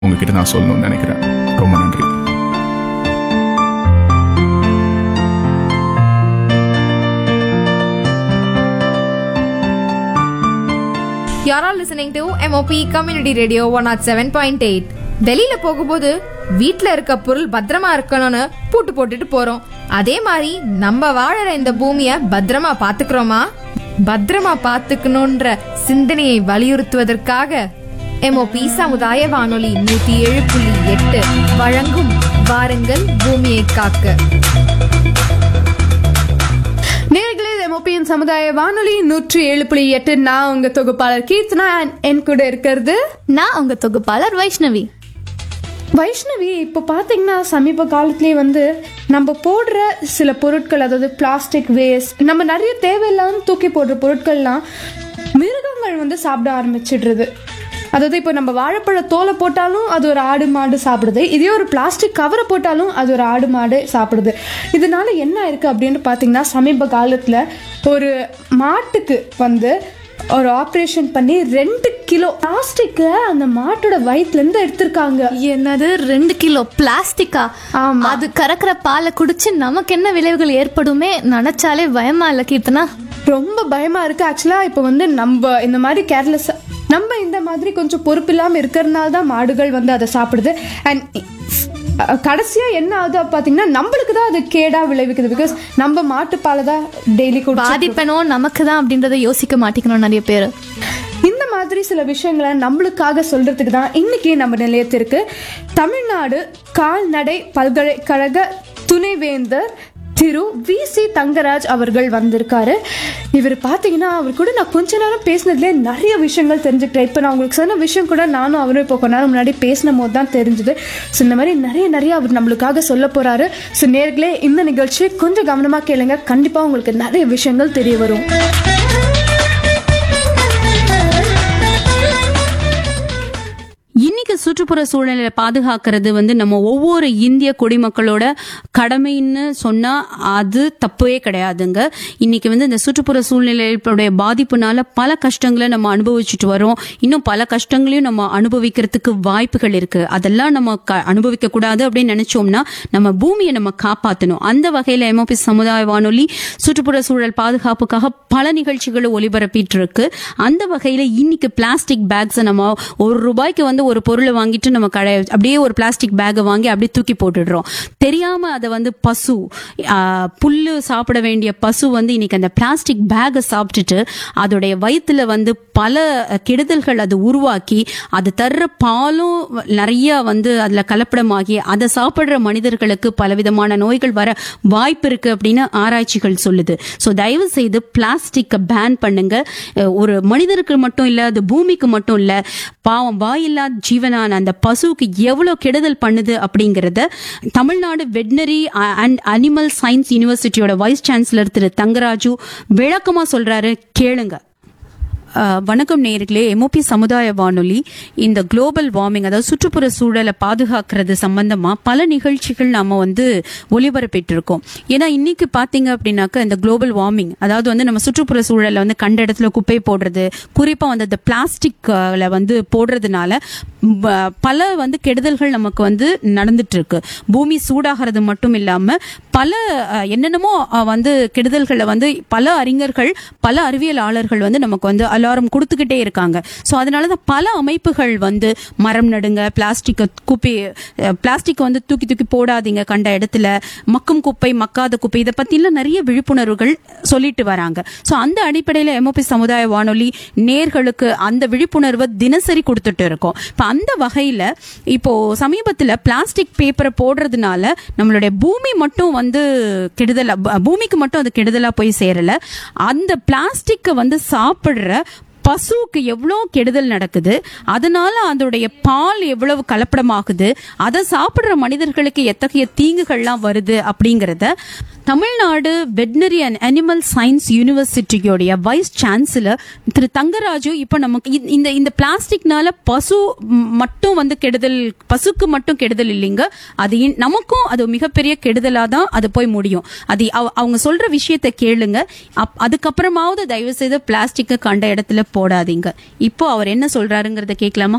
உங்ககிட்ட நான் சொல்லணும்னு நினைக்கிறேன் ரொம்ப நன்றி You're all listening to MOP Community Radio 107.8 வெளியில போகும்போது வீட்ல இருக்க பொருள் பத்திரமா இருக்கணும்னு பூட்டு போட்டுட்டு போறோம் அதே மாதிரி நம்ம வாழற இந்த பூமிய பத்திரமா பாத்துக்கிறோமா பத்திரமா பாத்துக்கணும்ன்ற சிந்தனையை வலியுறுத்துவதற்காக MOP சமுதாய வானொலி நூத்தி ஏழு புள்ளி எட்டு வழங்கும் வாருங்கள் பூமியை காக்க நேர்களே எம்ஓபியின் சமுதாய வானொலி நூற்றி ஏழு புள்ளி எட்டு நான் உங்க தொகுப்பாளர் கீர்த்தனா and என் கூட இருக்கிறது நான் உங்க தொகுப்பாளர் வைஷ்ணவி வைஷ்ணவி இப்போ பார்த்தீங்கன்னா சமீப காலத்துலேயே வந்து நம்ம போடுற சில பொருட்கள் அதாவது பிளாஸ்டிக் வேஸ்ட் நம்ம நிறைய தேவையில்லாம தூக்கி போடுற பொருட்கள்லாம் மிருகங்கள் வந்து சாப்பிட ஆரம்பிச்சிடுறது அதாவது இப்போ நம்ம வாழைப்பழ தோலை போட்டாலும் அது ஒரு ஆடு மாடு சாப்பிடுது இதே ஒரு பிளாஸ்டிக் கவரை போட்டாலும் அது ஒரு ஆடு மாடு சாப்பிடுது இதனால என்ன இருக்கு அப்படின்னு பார்த்தீங்கன்னா சமீப காலத்தில் ஒரு மாட்டுக்கு வந்து ஒரு ஆப்ரேஷன் பண்ணி ரெண்டு கிலோ பிளாஸ்டிக்கை அந்த மாட்டோட வயிற்றுலேருந்து எடுத்திருக்காங்க என்னது ரெண்டு கிலோ பிளாஸ்டிக்கா ஆமா. அது கறக்கிற பாலை குடிச்சு நமக்கு என்ன விளைவுகள் ஏற்படுமே நினைச்சாலே பயமா இல்ல கீர்த்தனா ரொம்ப பயமா இருக்கு ஆக்சுவலா இப்போ வந்து நம்ம இந்த மாதிரி கேர்லெஸ் நம்ம இந்த மாதிரி கொஞ்சம் பொறுப்பில்லாம இருக்கிறதுனால தான் மாடுகள் வந்து அதை சாப்பிடுது அண்ட் கடைசியா என்ன ஆகுது பாத்தீங்கன்னா நம்மளுக்கு தான் அது கேடா விளைவிக்குது பிகாஸ் நம்ம மாட்டுப்பாலை தான் டெய்லி குடி பாதிப்பனோ நமக்கு தான் அப்படின்றத யோசிக்க மாட்டேங்கிறோம் நிறைய பேர் இந்த மாதிரி சில விஷயங்களை நம்மளுக்காக சொல்றதுக்கு தான் இன்னைக்கு நம்ம நிலையத்திற்கு தமிழ்நாடு கால்நடை பல்கலைக்கழக துணைவேந்தர் திரு வி சி தங்கராஜ் அவர்கள் வந்திருக்காரு இவர் பார்த்தீங்கன்னா அவர் கூட நான் கொஞ்ச நேரம் பேசினதுலேயே நிறைய விஷயங்கள் தெரிஞ்சுக்கிட்டேன் இப்போ நான் உங்களுக்கு சொன்ன விஷயம் கூட நானும் அவரும் இப்போ கொஞ்ச நேரம் முன்னாடி பேசின போது தான் தெரிஞ்சுது ஸோ இந்த மாதிரி நிறைய நிறைய அவர் நம்மளுக்காக சொல்ல போறாரு ஸோ நேர்களே இந்த நிகழ்ச்சியை கொஞ்சம் கவனமாக கேளுங்க கண்டிப்பாக உங்களுக்கு நிறைய விஷயங்கள் தெரிய வரும் இன்னைக்கு சுற்றுப்புற சூழலை பாதுகாக்கிறது வந்து நம்ம ஒவ்வொரு இந்திய குடிமக்களோட கடமைன்னு சொன்னா அது தப்பே கிடையாதுங்க இன்னைக்கு வந்து இந்த சுற்றுப்புற சூழ்நிலையுடைய பாதிப்புனால பல கஷ்டங்களை நம்ம அனுபவிச்சுட்டு வரோம் இன்னும் பல கஷ்டங்களையும் நம்ம அனுபவிக்கிறதுக்கு வாய்ப்புகள் இருக்கு அதெல்லாம் நம்ம க- அனுபவிக்க கூடாது அப்படின்னு நினைச்சோம்னா நம்ம பூமியை நம்ம காப்பாற்றணும் அந்த வகையில எம்ஓபி சமுதாய வானொலி சுற்றுப்புற சூழல் பாதுகாப்புக்காக பல நிகழ்ச்சிகளை ஒளிபரப்பிட்டு இருக்கு அந்த வகையில இன்னைக்கு பிளாஸ்டிக் பேக்ஸை நம்ம ஒரு ரூபாய்க்கு வந்து ஒரு பொருளை வாங்கிட்டு நம்ம கடை அப்படியே ஒரு பிளாஸ்டிக் பேக்கை வாங்கி அப்படியே தூக்கி போட்டுடுறோம் தெரியாம அதை வந்து பசு ஆ, புல்லு சாப்பிட வேண்டிய பசு வந்து இன்னைக்கு அந்த பிளாஸ்டிக் பேக்கை சாப்பிட்டுட்டு அதோடைய வயித்துல வந்து பல கெடுதல்கள் அது உருவாக்கி அது தர்ற பாலும் நிறைய வந்து அதுல கலப்படமாகி அதை சாப்பிடுற மனிதர்களுக்கு பலவிதமான நோய்கள் வர வாய்ப்பு இருக்கு அப்படின்னு ஆராய்ச்சிகள் சொல்லுது ஸோ தயவு செய்து பிளாஸ்டிக்கை பேன் பண்ணுங்க அஹ் ஒரு மனிதருக்கு மட்டும் இல்ல அது பூமிக்கு மட்டும் இல்ல பாவம் வாயில்லா ஜீவனான அந்த பசுவுக்கு எவ்வளவு கெடுதல் பண்ணுது அப்படிங்கறத Tamil Nadu veterinary and animal science யூனிவர்சிட்டியோட வைஸ் சான்சலர் திரு தங்கராஜு விளக்கமா சொல்றாரு கேளுங்க அஹ், வணக்கம் நேயர்களே எம்ஓபி சமுதாய வானொலி இந்த குளோபல் வார்மிங் அதாவது சுற்றுப்புற சூழலை பாதுகாக்கிறது சம்பந்தமா பல நிகழ்ச்சிகள் நாம வந்து ஒளிபரப்பிட்டு இருக்கோம் ஏன்னா இன்னைக்கு பாத்தீங்க அப்படின்னாக்க இந்த குளோபல் வார்மிங் அதாவது வந்து நம்ம சுற்றுப்புற சூழல்ல வந்து கண்ட இடத்துல குப்பை போடுறது குறிப்பா வந்து இந்த பிளாஸ்டிக்ல வந்து போடுறதுனால ப- பல வந்து கெடுதல்கள் நமக்கு வந்து நடந்துட்டு இருக்கு பூமி சூடாகிறது மட்டும் இல்லாம பல அஹ், என்னென்னமோ அஹ், வந்து கெடுதல்களை வந்து பல அறிஞர்கள் பல அறிவியலாளர்கள் வந்து நமக்கு வந்து அலாரம் கொடுத்துக்கிட்டே இருக்காங்க ஸோ அதனால தான் பல அமைப்புகள் வந்து மரம் நடுங்க பிளாஸ்டிக் குப்பை பிளாஸ்டிக் வந்து தூக்கி தூக்கி போடாதீங்க கண்ட இடத்துல மக்கும் குப்பை மக்காத குப்பை இதை பத்திலாம் நிறைய விழிப்புணர்வுகள் சொல்லிட்டு வராங்க ஸோ அந்த அடிப்படையில் எம்ஓபி சமுதாய வானொலி நேர்களுக்கு அந்த விழிப்புணர்வை தினசரி கொடுத்துட்டு இருக்கோம் இப்போ அந்த வகையில் இப்போ சமீபத்தில் பிளாஸ்டிக் பேப்பரை போடுறதுனால நம்மளுடைய பூமி மட்டும் வந்து கெடுதலா பூ- பூமிக்கு மட்டும் அது கெடுதலா போய் சேரல அந்த பிளாஸ்டிக்கை வந்து சாப்பிடுற பசுவுக்கு எவ்வளோ கெடுதல் நடக்குது அதனால அதோடைய பால் எவ்வளவு கலப்படமாகுது அதை சாப்பிடுற மனிதர்களுக்கு எத்தகைய தீங்குகள்லாம் வருது அப்படிங்கறத Tamil Nadu veterinary and animal science யூனிவர்சிட்டியோடைய வைஸ் சான்சலர் திரு தங்கராஜு இப்போ நமக்கு இந்த- இந்த இந்த பிளாஸ்டிக்னால பசு ம், மட்டும் வந்து கெடுதல் பசுக்கு மட்டும் கெடுதல் இல்லைங்க அது இன்- நமக்கும் அது மிகப்பெரிய கெடுதலா தான் அது போய் முடியும் அது அவ- அவங்க சொல்ற விஷயத்தை கேளுங்க அப்- அதுக்கப்புறமாவது தயவு செய்து பிளாஸ்டிக்கை கண்ட இடத்துல போடாதீங்க இப்போ அவர் என்ன சொல்றாருங்கிறத கேட்கலாமா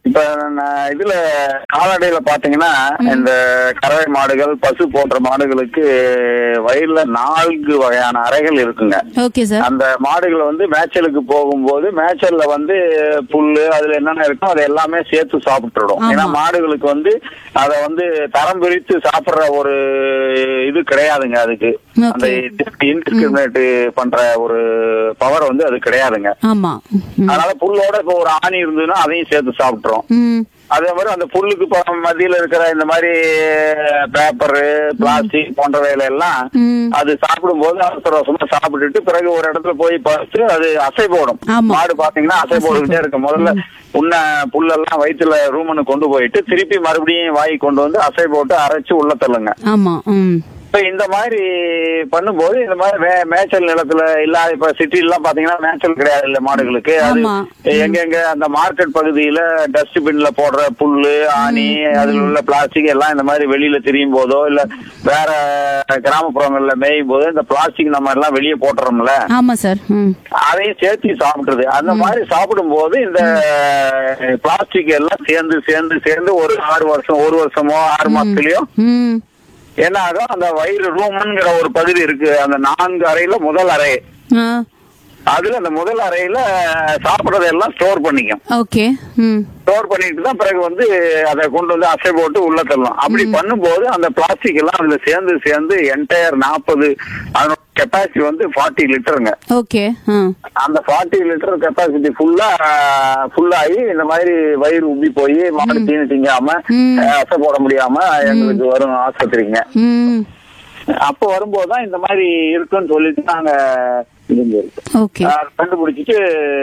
இப்ப நான் இதுல கால்நடையில பாத்தீங்கன்னா இந்த கறவை மாடுகள் பசு போன்ற மாடுகளுக்கு வயல்ல நான்கு வகையான அறைகள் இருக்குங்க ஓகே சார் அந்த மாடுகள் வந்து மேய்ச்சலுக்கு போகும்போது மேய்ச்சல்ல வந்து புல்லு அதுல என்னென்ன இருக்கோ அதை எல்லாமே சேர்த்து சாப்பிட்டுடும் ஆமா. ஏன்னா மாடுகளுக்கு வந்து அத வந்து தரம் பிரித்து சாப்பிடுற ஒரு இது கிடையாதுங்க அதுக்கு Okay. அந்த இன்டிஸ்கிரிமினேட் பண்ற ஒரு பவர் வந்து அது கிடையாதுங்க ஆமா ம். அதனால புல்லோட இப்ப ஒரு ஆணி இருந்ததுன்னா அதையும் சேர்த்து சாப்பிட்டுரும் ம் அதே மாதிரி அந்த புல்லுக்கு இப்ப மத்தியில இருக்கிற இந்த மாதிரி பேப்பர் பிளாஸ்டிக் போன்றவையில எல்லாம் ம். அது சாப்பிடும்போது அவசர அவசரமா சாப்பிட்டுட்டு பிறகு ஒரு இடத்துல போய் பறிச்சு அது அசை போடும் ஆமா. மாடு பாத்தீங்கன்னா அசை போட்டுக்கிட்டே இருக்கு முதல்ல உன்ன புல்லெல்லாம் வயிற்றுல ரூமனு கொண்டு போயிட்டு திருப்பி மறுபடியும் வாய் கொண்டு வந்து அசை போட்டு அரைச்சு உள்ள தள்ளுங்க ஆமா ம் இப்ப இந்த மாதிரி பண்ணும்போது இந்த மாதிரி மே- மேய்ச்சல் நிலத்துல இல்லாத இப்ப சிட்டி எல்லாம் பாத்தீங்கன்னா மேய்ச்சல் கிடையாது இல்ல மாடுகளுக்கு அது ஆமா. எங்க எங்க அந்த மார்க்கெட் பகுதியில டஸ்ட்பின்ல போடுற புல்லு ஆணி அதுல உள்ள பிளாஸ்டிக் எல்லாம் இந்த மாதிரி வெளியில திரியும் போதோ இல்ல வேற கிராமப்புறங்கள்ல மேயும் போதோ இந்த பிளாஸ்டிக் நம்ம எல்லாம் வெளியே போட்டுறோம்ல ஆமா சார் ம் அதையும் சேர்த்து சாப்பிடுறது அந்த மாதிரி சாப்பிடும் போது இந்த பிளாஸ்டிக் எல்லாம் சேர்ந்து சேர்ந்து சேர்ந்து ஒரு ஆறு வருஷம் ஒரு வருஷமோ ஆறு மாசத்துலயோ ம் என்ன ஆகும் அந்த வயிறு ரூம்ங்கிற ஒரு பகுதி இருக்கு அந்த நான்கு அறையில முதல் அறை ஆ அதுல அந்த முதல் அறையில சாப்பிடறதெல்லாம் ஸ்டோர் பண்ணிக்கும் ஓகே ம் ஸ்டோர் பண்ணிட்டு தான் பிறகு வந்து அதை கொண்டு வந்து அசை போட்டு உள்ள தள்ளலாம் அப்படி பண்ணும்போது அந்த பிளாஸ்டிக் எல்லாம் அதுல சேர்ந்து சேர்ந்து என்டையர் நாற்பது அதனோட கெப்பாசிட்டி வந்து ஃபார்ட்டி லிட்டருங்க ஓகே ஆ அந்த ஃபார்ட்டி லிட்டர் கெப்பாசிட்டி ஃபுல்லா ஃபுல்லாகி இந்த மாதிரி வயிறு உப்பி போய் மாடு தீனி திங்காம ம். அஹ், அசை போட முடியாம எங்களுக்கு வரும் ஆஸ்பத்திரிங்க ம் அப்ப வரும்போது தான் இந்த மாதிரி இருக்குன்னு சொல்லிட்டு நாங்க இருந்து ஓகே கண்டுபிடிச்சிட்டு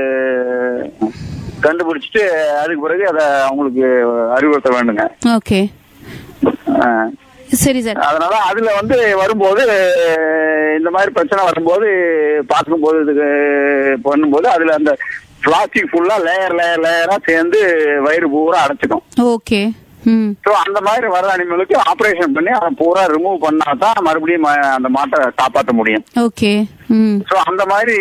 கண்டுபிடிச்சிட்டு அதுக்கு பிறகு அதை அவங்களுக்கு அறிவுறுத்த வேண்டுங்க ஓகே அஹ், சரி சார் அதனால அதுல வந்து வரும்போது இந்த மாதிரி பிரச்சனை வரும்போது பார்க்கும்போது இதுக்கு பண்ணும்போது அதுல அந்த பிளாஸ்டிக் ஃபுல்லா லேயர் லேயர் லேயரா சேர்ந்து வயிறு பூரா அடைச்சிடும் ஓகே ம் ஸோ அந்த மாதிரி வர அனிமலுக்கு ஆபரேஷன் பண்ணி அதை பூரா ரிமூவ் பண்ணா தான் மறுபடியும் ம- அந்த மாட்டை காப்பாற்ற முடியும் ஓகே ம் ஸோ அந்த மாதிரி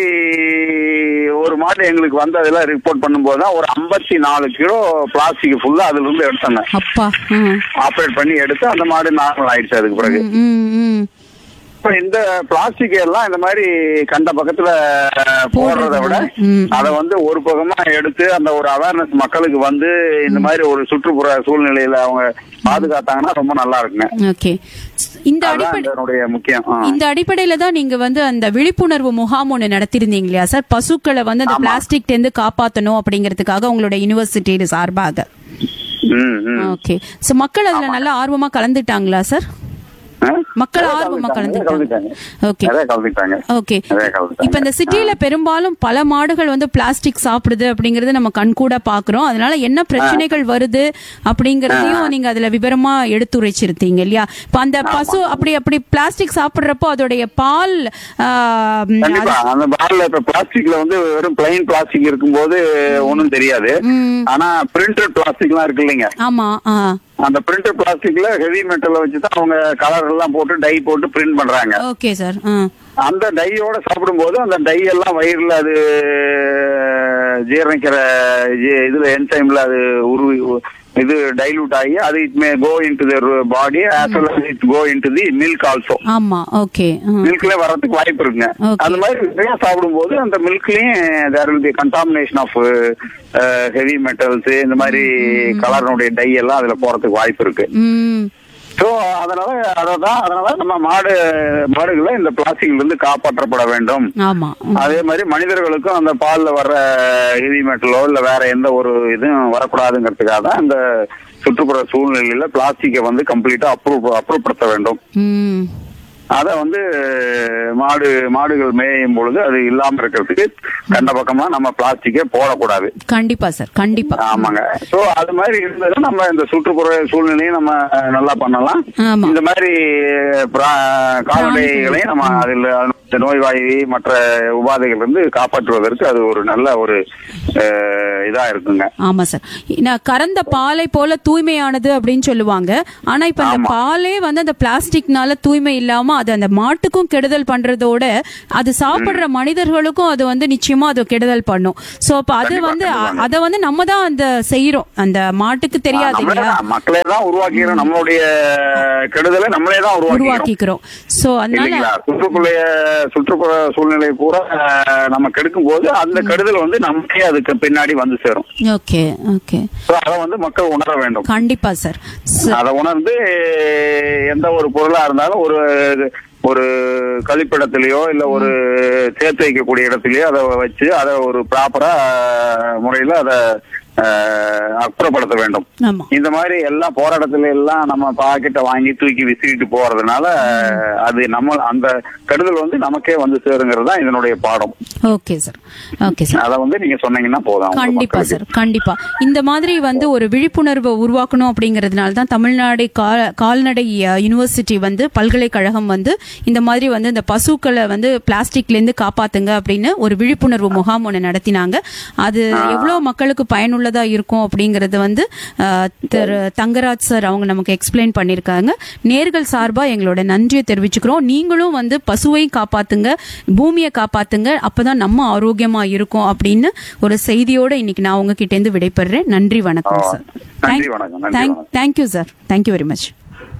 ஒரு மாடு எங்களுக்கு வந்து அதெல்லாம் ரிப்போர்ட் பண்ணும்போது தான் ஒரு ஐம்பத்தி நாலு கிலோ பிளாஸ்டிக் ஃபுல்லா அதுல இருந்து எடுத்தாங்க அப்பா ம் ஆப்ரேட் பண்ணி எடுத்து அந்த மாடு நார்மல் ஆயிடுச்சு அதுக்கு பிறகு ம், ம் ம் இப்ப இந்த பிளாஸ்டிக் எல்லாம் இந்த மாதிரி கண்ட பக்கத்துல போடுறத விட ம். அத வந்து ஒரு பக்கமா எடுத்து அந்த ஒரு அவேர்னஸ் மக்களுக்கு வந்து இந்த மாதிரி ஒரு சுற்றுப்புற சூழ்நிலையில அவங்க பாதுகாத்தாங்கன்னா ரொம்ப நல்லா இருக்குங்க ஓகே இந்த அதான் அடிப்படை இதனுடைய முக்கியம் ஆ. இந்த அடிப்படையில தான் நீங்க வந்து அந்த விழிப்புணர்வு முகாம் ஒண்ணு நடத்திருந்தீங்க இல்லையா சார் பசுக்களை வந்து அந்த ஆமா. பிளாஸ்டிக் இருந்து காப்பாத்தணும் அப்படிங்கறதுக்காக உங்களோட யூனிவர்சிட்டி சார்பாக ம், ம். ஓகே சோ மக்கள் அதுல நல்லா ஆர்வமா கலந்துட்டாங்களா சார் ஆ? மக்கள் நிறைய ஆர்வமா கலந்துட்டாங்க, கலந்துட்டாங்க கலந்துட்டாங்க. ஓகே நிறைய கலந்துட்டாங்க ஓகே நிறைய கலந்துட்டாங்க. இப்ப இந்த சிட்டில பெரும்பாலும் பல மாடுகள் வந்து பிளாஸ்டிக் சாப்பிடுது அப்படிங்கறது நம்ம கண்கூட பாக்குறோம் அதனால என்ன பிரச்சனைகள் வருது அப்படிங்கறதையும் நீங்க அதுல விவரமா எடுத்துரைச்சிருத்தீங்க இல்லையா இப்ப அந்த பசு அப்படி அப்படி பிளாஸ்டிக் சாப்பிடுறப்போ அதோடைய பால் ஆ, ம், கண்டிப்பா அந்த பால்ல இப்ப பிளாஸ்டிக்ல வந்து வெறும் பிளைன் பிளாஸ்டிக் இருக்கும்போது ஒண்ணும் தெரியாது ம். ஆனா பிரிண்டட் பிளாஸ்டிக் எல்லாம் இருக்கு இல்லைங்க ஆமா ஆ அந்த பிரிண்டட் பிளாஸ்டிக்ல ஹெவி மெட்டலை வச்சுதான் அவங்க கலர் எல்லாம் போட்டு டை போட்டு பிரிண்ட் பண்றாங்க ஓகே சார் ஆ அந்த டையோட சாப்பிடும்போது அந்த டை எல்லாம் வயிறுல அது ஜீரணிக்கிற இ- இதுல என்சைம்ல அது உருவி இது டைலூட் ஆகி அது it may go into the body as well as it go into the milk also ஆமா ஓகே மில்க்ல வர்றதுக்கு வாய்ப்பு இருக்குங்க Okay. அந்த மாதிரி நிறைய சாப்பிடும்போது அந்த மில்க்லயும் there will be contamination of heavy metals இந்த மாதிரி கலர்னுடைய டை எல்லாம் அதுல போறதுக்கு வாய்ப்பு இருக்கு ம் சோ அதனால அததான் அதனால நம்ம மாடு மாடுகளை இந்த பிளாஸ்டிக்ல இருந்து காப்பாற்றப்பட வேண்டும் ஆமா அதே மாதிரி மனிதர்களுக்கும் அந்த பால்ல வர்ற ஹெவி மெட்டலோ இல்ல வேற எந்த ஒரு இதுவும் வரக்கூடாதுங்கிறதுக்காக தான் இந்த சுற்றுப்புற சூழ்நிலையில பிளாஸ்டிக்கை வந்து கம்ப்ளீட்டா அப்ரூவ் அப்ரூவ் வேண்டும் ம் அத வந்து மாடு மாடுகள் மேயும் பொழுது அது இல்லாம இருக்கிறதுக்கு கண்ட பக்கமா நம்ம பிளாஸ்டிக்கை போடக்கூடாது கண்டிப்பா சார் கண்டிப்பா ஆமாங்க சோ அது மாதிரி இருந்ததுன்னா நம்ம இந்த சுற்றுப்புற சூழ்நிலையும் நம்ம நல்லா பண்ணலாம் ஆமா. இந்த மாதிரி பிரா- கால்நடைகளையும் நம்ம அதில் அதனுடைய இந்த நோய்வாய் மற்ற உபாதைகள் இருந்து காப்பாற்றுவதற்கு அது ஒரு நல்ல ஒரு அஹ், இதா இருக்குங்க ஆமா சார் நான் கறந்த பாலை போல தூய்மையானது அப்படின்னு சொல்லுவாங்க ஆனா இப்ப அந்த பாலே வந்து அந்த பிளாஸ்டிக்னால தூய்மை இல்லாம அது அந்த மாட்டுக்கும் கெடுதல் பண்றதோட அது சாப்பிடுற மனிதர்களுக்கும் அது வந்து நிச்சயமா அது கெடுதல் பண்ணும் சோ அப்ப அது கண்டிப்பா, வந்து கண்டிப்பாங்க. அத வந்து நம்ம தான் அந்த செய்யறோம் அந்த மாட்டுக்கு தெரியாது நம்மளே இல்லையா தான் மக்களே தான் உருவாக்கிக்கிறோம் நம்மளுடைய கெடுதலை நம்மளே தான் உருவாக்கிக்கிறோம் உருவாக்கிக்கிறோம் சோ அதனால இல்லைங்களா சுற்றுக்குள்ளைய சுற்றுப்புற சூழ்நிலை பூரா அஹ், நம்ம கெடுக்கும் போது அந்த கெடுதல் வந்து நமக்கே அதுக்கு பின்னாடி வந்து சேரும் ஓகே ஓகே So, அதை வந்து மக்கள் உணர வேண்டும் கண்டிப்பா சார் அதை உணர்ந்து எந்த ஒரு பொருளா இருந்தாலும் ஒரு ஒரு கழிப்பிடத்திலயோ இல்ல ஒரு சேர்த்து வைக்கக்கூடிய இடத்துலயோ அதை வச்சு அதை ஒரு ப்ராப்பரா முறையில அதை அஹ், அப்புறப்படுத்த வேண்டும் ஆமா இந்த மாதிரி எல்லாம் போற இடத்துல எல்லாம் நம்ம பாக்கெட்டை வாங்கி தூக்கி விசிறிட்டு போறதுனால அது நம்ம அந்த கெடுதல் வந்து நமக்கே வந்து சேருங்கிறது தான் இதனுடைய பாடம் ஓகே சார் ஓகே சார் அதை வந்து நீங்க சொன்னீங்கன்னா போதும் அவங்க கண்டிப்பா மக்களுக்கு. சார் கண்டிப்பா இந்த மாதிரி வந்து ஒரு விழிப்புணர்வை உருவாக்கணும் அப்படிங்கறதுனால தான் தமிழ்நாடு கா- கால்நடை அஹ், யூனிவர்சிட்டி வந்து பல்கலைக்கழகம் வந்து இந்த மாதிரி வந்து இந்த பசுக்களை வந்து பிளாஸ்டிக்ல இருந்து காப்பாத்துங்க அப்படின்னு ஒரு விழிப்புணர்வு முகாம் ஒன்று நடத்தினாங்க அது எவ்வளவு மக்களுக்கு பயனுள்ளதா இருக்கும் அப்படிங்கறது வந்து அஹ், திரு தங்கராஜ் சார் அவங்க நமக்கு எக்ஸ்பிளைன் பண்ணிருக்காங்க நேர்கள் சார்பா எங்களோட நன்றியை தெரிவிச்சுக்கிறோம் நீங்களும் வந்து பசுவையும் காப்பாத்துங்க பூமியை காப்பாத்துங்க அப்பதான் நம்ம ஆரோக்கியமா இருக்கும் அப்படின்னு ஒரு செய்தியோட இன்னைக்கு நான் உங்ககிட்ட இருந்து விடைபெறேன் நன்றி வணக்கம் ஆ, சார் நன்றி வணக்கம், நன்றி வணக்கம். Thank you sir thank you very much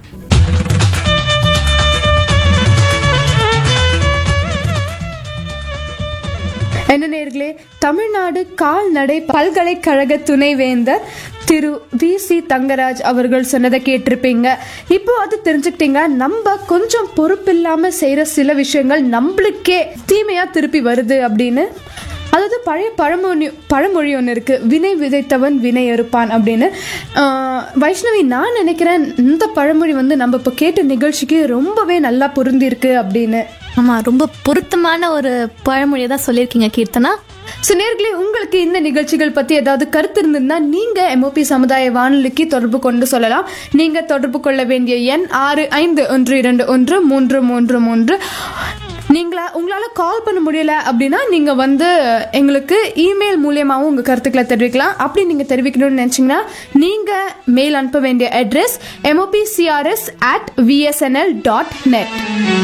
என்ன நேர்களே தமிழ்நாடு கால்நடை பல்கலைக்கழக துணைவேந்தர் திரு வி சி தங்கராஜ் அவர்கள் சொன்னதை கேட்டிருப்பீங்க இப்போ அது தெரிஞ்சுக்கிட்டீங்க நம்ம கொஞ்சம் பொறுப்பில்லாம செய்யற சில விஷயங்கள் நம்மளுக்கே தீமையா திருப்பி வருது அப்படின்னு அதாவது பழைய பழமொழி பழமொழி ஒன்று இருக்கு வினை விதைத்தவன் வினை அறுப்பான் அப்படின்னு ஆஹ், வைஷ்ணவி நான் நினைக்கிறேன் இந்த பழமொழி வந்து நம்ம இப்போ கேட்ட நிகழ்ச்சிக்கு ரொம்பவே நல்லா பொருந்திருக்கு அப்படின்னு ஆமா ரொம்ப பொருத்தமான ஒரு பழமொழியை தான் சொல்லியிருக்கீங்க கீர்த்தனா ஸோ நேர்களே உங்களுக்கு இந்த நிகழ்ச்சிகள் பற்றி ஏதாவது கருத்து இருந்ததுன்னா நீங்கள் எம்ஓபி சமுதாய வானொலிக்கு தொடர்பு கொண்டு சொல்லலாம் நீங்கள் தொடர்பு கொள்ள வேண்டிய எண் ஆறு ஐந்து ஒன்று இரண்டு ஒன்று மூன்று மூன்று மூன்று நீங்களா உங்களால் கால் பண்ண முடியல அப்படின்னா நீங்கள் வந்து எங்களுக்கு இமெயில் மூலியமாகவும் உங்கள் கருத்துக்களை தெரிவிக்கலாம் அப்படி நீங்கள் தெரிவிக்கணும்னு நினச்சிங்கன்னா நீங்கள் மெயில் அனுப்ப வேண்டிய address MOP CRS at VSNL dot net